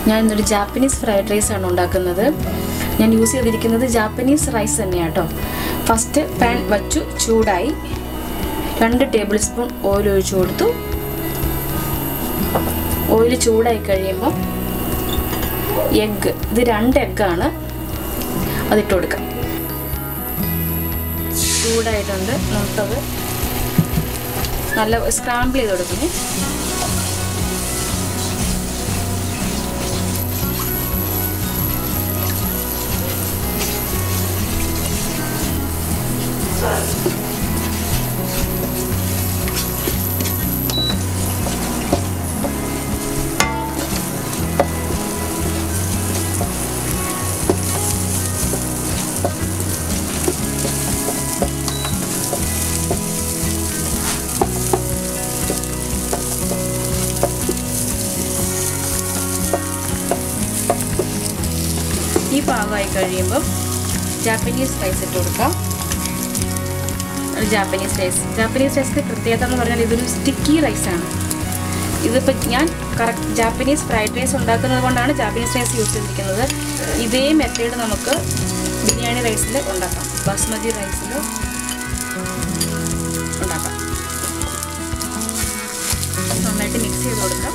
ഞാൻ ഇന്നൊരു Japanese fried rice ആണ് ഉണ്ടാക്കുന്നത് ഞാൻ യൂസ് ചെയ്തിരിക്കുന്നത് ജാപ്പനീസ് റൈസ് തന്നെയാണ് കേട്ടോ ഫസ്റ്റ് പാൻ വച്ചു ചൂടായി രണ്ട് ടേബിൾ സ്പൂൺ ഓയിൽ ഒഴിച്ചു കൊടുത്തു ഓയിൽ ചൂടായി കഴിയുമ്പോൾ എഗ്ഗ് ഇത് രണ്ട് എഗ്ഗാണ് അതിട്ട് കൊടുക്കാം ചൂടായിട്ടുണ്ട് നമുക്കത് നല്ല സ്ക്രാമ്പിൾ ചെയ്ത് കൊടുക്കണേ ഈ പാകമായി കഴിയുമ്പം ജാപ്പനീസ് റൈസ് ഇട്ട് കൊടുക്കാം ഒരു ജാപ്പനീസ് റൈസ് ജാപ്പനീസ് റൈസിൻ്റെ പ്രത്യേകത എന്ന് പറഞ്ഞാൽ ഇതൊരു സ്റ്റിക്കി റൈസാണ് ഇതിപ്പോൾ ഞാൻ കറക്റ്റ് ജാപ്പനീസ് ഫ്രൈഡ് റൈസ് ഉണ്ടാക്കുന്നത് കൊണ്ടാണ് ജാപ്പനീസ് റൈസ് യൂസ് ചെയ്തിരിക്കുന്നത് ഇതേ മെത്തേഡ് നമുക്ക് ബിരിയാണി റൈസിൽ ഉണ്ടാക്കാം ബസ്മതി റൈസിൽ ഉണ്ടാക്കാം നന്നായിട്ട് മിക്സ് ചെയ്ത് കൊടുക്കാം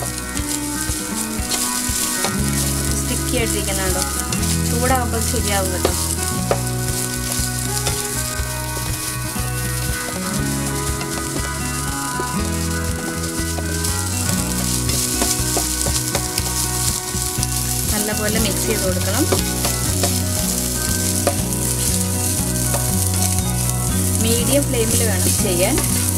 സ്റ്റിക്കി ആയിട്ടിരിക്കുന്നുണ്ടോ ചൂടാകുമ്പോൾ ശരിയാവും കേട്ടോ നല്ലപോലെ മിക്സ് ചെയ്ത് കൊടുക്കണം മീഡിയം ഫ്ലെയിമിൽ വേണം ചെയ്യാൻ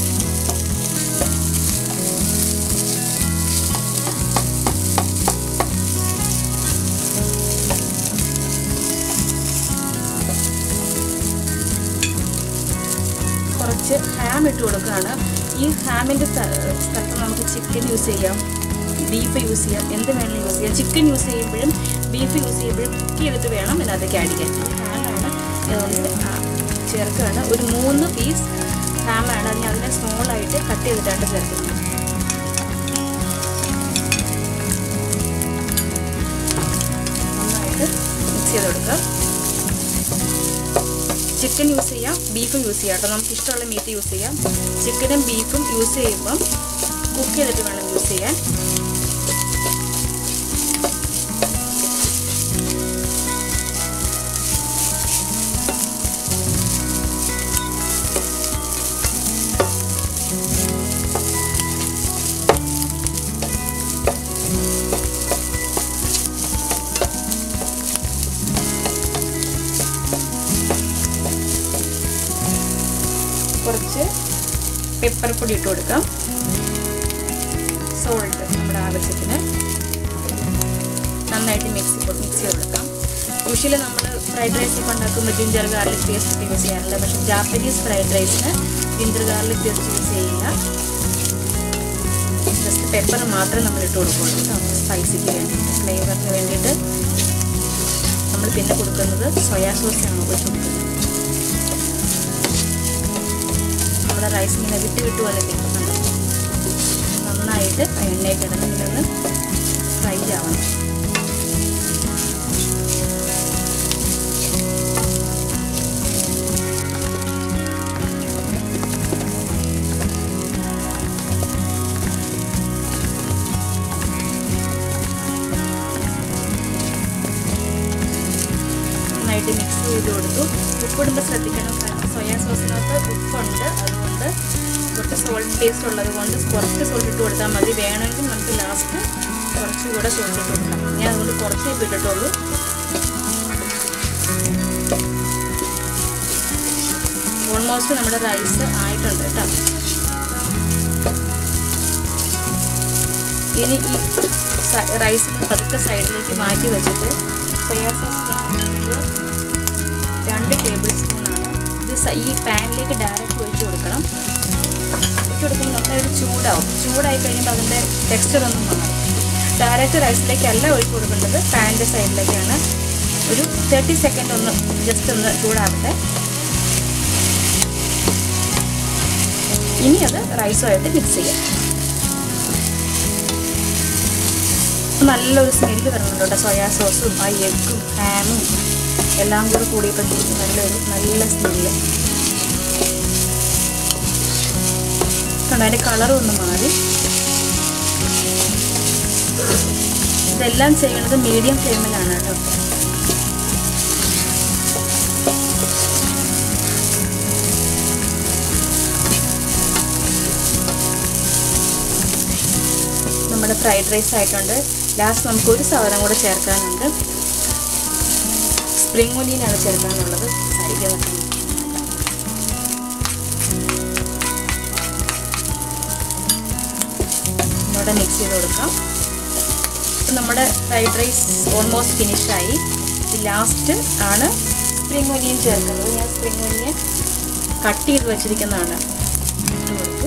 കുറച്ച് ഹാം ഇട്ട് കൊടുക്കുകയാണ് ഈ ഹാമിൻ്റെ സ്ഥലത്ത് നമുക്ക് ചിക്കൻ യൂസ് ചെയ്യാം ബീഫ് യൂസ് ചെയ്യാം എന്ത് വേണമെങ്കിലും യൂസ് ചെയ്യാം ചിക്കൻ യൂസ് ചെയ്യുമ്പോഴും ബീഫ് യൂസ് ചെയ്യുമ്പോഴും കുക്കി എടുത്ത് വേണം ഇതിനകത്തേക്ക് ആഡ് ചെയ്യാൻ ഹാമാണ് ഇതുകൊണ്ട് ചേർക്കുകയാണ് ഒരു മൂന്ന് പീസ് ഹാമാണ് അതിന് അതിനെ സ്മോളായിട്ട് കട്ട് ചെയ്തിട്ടാണ് ചേർക്കുന്നത് നന്നായിട്ട് മിക്സ് ചെയ്ത് കൊടുക്കുക ചിക്കൻ യൂസ് ചെയ്യാം ബീഫും യൂസ് ചെയ്യാം കേട്ടോ നമുക്ക് ഇഷ്ടമുള്ള മീറ്റ് യൂസ് ചെയ്യാം ചിക്കനും ബീഫും യൂസ് ചെയ്യുമ്പം കുക്ക് ചെയ്തിട്ട് വേണം യൂസ് ചെയ്യാൻ കുറച്ച് പെപ്പർ പൊടി ഇട്ട് കൊടുക്കാം സോൾട്ട് നമ്മുടെ ആവശ്യത്തിന് നന്നായിട്ട് മിക്സ് മിക്സ് ചെയ്ത് കൊടുക്കാം യൂഷ്വലി നമ്മൾ ഫ്രൈഡ് റൈസ് ഒക്കെ ഉണ്ടാക്കുമ്പോൾ ജിഞ്ചർ ഗാർലിക് പേസ്റ്റ് ഒക്കെ യൂസ് ചെയ്യാറുണ്ട് പക്ഷേ ജാപ്പനീസ് ഫ്രൈഡ് റൈസിന് ജിഞ്ചർ ഗാർലിക് പേസ്റ്റ് യൂസ് ചെയ്യില്ല ജസ്റ്റ് പെപ്പർ മാത്രമേ നമ്മൾ ഇട്ട് കൊടുക്കുള്ളൂ കേട്ടോ സ്പൈസിക്ക് വേണ്ടിയിട്ട് ഫ്ലേവറിന് വേണ്ടിയിട്ട് നമ്മൾ പിന്നെ കൊടുക്കുന്നത് സോയാ സോസാണ് ഒഴിച്ച് കൊടുക്കുന്നത് നമ്മുടെ റൈസ് ഇങ്ങനെ വിട്ട് വിട്ട് പോലെ കിട്ടുന്നുണ്ട് നന്നായിട്ട് എണ്ണയിൽ കിടന്ന് ഇങ്ങനെ ഫ്രൈ ആവണം നന്നായിട്ട് മിക്സ് ചെയ്ത് കൊടുത്തു ഉപ്പിടുമ്പോൾ ശ്രദ്ധിക്കണം കാരണം സോയാ സോസിനകത്ത് ഉപ്പുണ്ട് അതുകൊണ്ട് കുറച്ച് സോൾട്ട് ടേസ്റ്റ് ഉള്ളത് കൊണ്ട് കുറച്ച് സോൾട്ട് ഇട്ട് കൊടുത്താൽ മതി വേണമെങ്കിൽ നമുക്ക് ലാസ്റ്റ് കുറച്ചുകൂടെ സോൾട്ട് ഇട്ട് കൊടുക്കാം ഞാൻ അതുകൊണ്ട് കുറച്ചേ ഇപ്പം ഇട്ടിട്ടുള്ളൂ ഓൾമോസ്റ്റ് നമ്മുടെ റൈസ് ആയിട്ടുണ്ട് കേട്ടോ ഇനി ഈ റൈസ് പതുക്കെ സൈഡിലേക്ക് മാറ്റി വെച്ചിട്ട് സോയാ സോസ് രണ്ട് ടേബിൾ സ്പൂണാണ് ഇത് ഈ പാനിലേക്ക് ഡയറക്റ്റ് ഒഴിച്ച് കൊടുക്കണം ഒഴിച്ച് കൊടുക്കുമ്പോൾ നന്നായിട്ട് ചൂടാവും ചൂടായി കഴിയുമ്പോൾ അതിൻ്റെ ടെക്സ്ചർ ഒന്നും മാറും ഡയറക്റ്റ് റൈസിലേക്ക് അല്ല ഒഴിച്ച് കൊടുക്കേണ്ടത് പാനിൻ്റെ സൈഡിലേക്കാണ് ഒരു തേർട്ടി സെക്കൻഡ് ഒന്ന് ജസ്റ്റ് ഒന്ന് ചൂടാവട്ടെ ഇനി അത് റൈസുമായിട്ട് മിക്സ് ചെയ്യാം അപ്പോൾ നല്ലൊരു സ്മെല്ല് വരുന്നുണ്ട് കേട്ടോ സോയാ സോസും ആ എഗ്ഗും ഹാമും എല്ലാം കൂടെ കൂടിയപ്പോഴത്തേക്കും നല്ലൊരു നല്ല സ്മെല്ല് കണ്ടോ അതിൻ്റെ കളറും ഒന്ന് മാറി ഇതെല്ലാം ചെയ്യണത് മീഡിയം ഫ്ലെയിമിലാണ് കേട്ടോ നമ്മുടെ ഫ്രൈഡ് റൈസ് ആയിട്ടുണ്ട് ലാസ്റ്റ് നമുക്ക് ഒരു സാധനം കൂടെ ചേർക്കാനുണ്ട് സ്പ്രിംഗ് ഒനിയനാണ് ചേർക്കാനുള്ളത് സൈഡിൽ വെക്കണം ഒന്നുകൂടെ മിക്സ് ചെയ്ത് കൊടുക്കാം ഇപ്പം നമ്മുടെ ഫ്രൈഡ് റൈസ് ഓൾമോസ്റ്റ് ഫിനിഷായി ലാസ്റ്റ് ആണ് സ്പ്രിംഗ് ഒനിയൻ ചേർക്കുന്നത് ഞാൻ സ്പ്രിംഗ് ഒനിയൻ കട്ട് ചെയ്ത് വെച്ചിരിക്കുന്നതാണ് ഇട്ട് കൊടുത്തു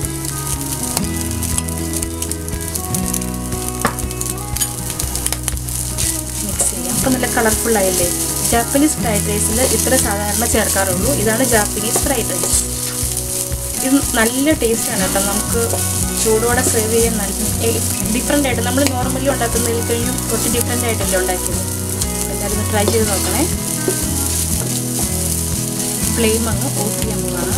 മിക്സ് ചെയ്യാം അപ്പം നല്ല കളർഫുൾ ആയില്ലേ ജാപ്പനീസ് ഫ്രൈഡ് റൈസിൽ ഇത്ര സാധാരണ ചേർക്കാറുള്ളൂ ഇതാണ് ജാപ്പനീസ് ഫ്രൈഡ് റൈസ് ഇത് നല്ല ടേസ്റ്റാണ് കേട്ടോ നമുക്ക് ചൂടോടെ സെർവ് ചെയ്യാൻ നല്ല ഡിഫറെൻ്റ് ആയിട്ട് നമ്മൾ നോർമലി ഉണ്ടാക്കുന്നതിൽ കഴിഞ്ഞും കുറച്ച് ഡിഫറെൻ്റ് ആയിട്ടല്ലേ ഉണ്ടാക്കിയത് എല്ലാവരും ഒന്ന് ട്രൈ ചെയ്ത് നോക്കണേ ഫ്ലെയിം അങ്ങ് ഓഫ് ചെയ്യാൻ പോവാണ്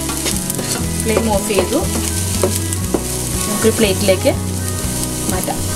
ഫ്ലെയിം ഓഫ് ചെയ്തു നമുക്കൊരു പ്ലേറ്റിലേക്ക് മാറ്റാം